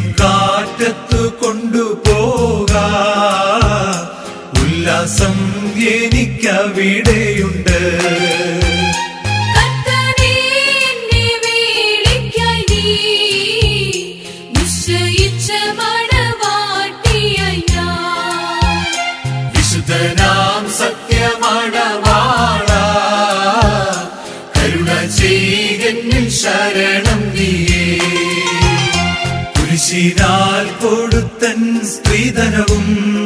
ഇളം കാറ്റത്തു കൊണ്ടുപോകാ ഉല്ലാസം എനിക്കവിടെയുണ്ട് കർത്താവേ എന്നെ വിളിക്കായി നീ നിശ്ചയിച്ച മണവാട്ടിയായി ഞാൻ വിശുദ്ധനാം സത്യമണവാള കരുണ ചെയ്യന്നിൽ ശരണം നീയേ കുരിശിനാൽ കൊടുത്തൻ സ്ത്രീധനവും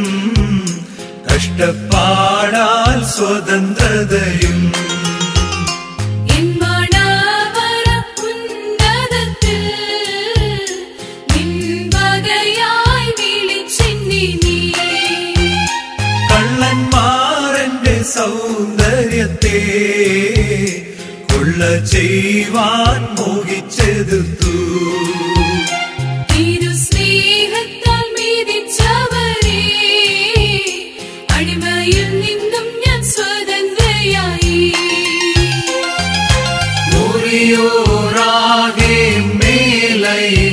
കഷ്ടപ്പാടാൽ സ്വതന്ത്രതയും എൻ മണവറ ഉന്നതത്തിൽ നിൻ വകയായി വിളിച്ചെന്നെ നീ കള്ളന്മാരന്റെ സൗന്ദര്യത്തെ കൊള്ള ചെയ്യുവാൻ മോഹിച്ചെതിർത്തു തിരു സ്നേഹത്താൽ മീതിച്ചവരെ അടിമയിൽ നിന്നും ഞാൻ സ്വതന്ത്രയായി മുറിയോറാകെ മേലൈ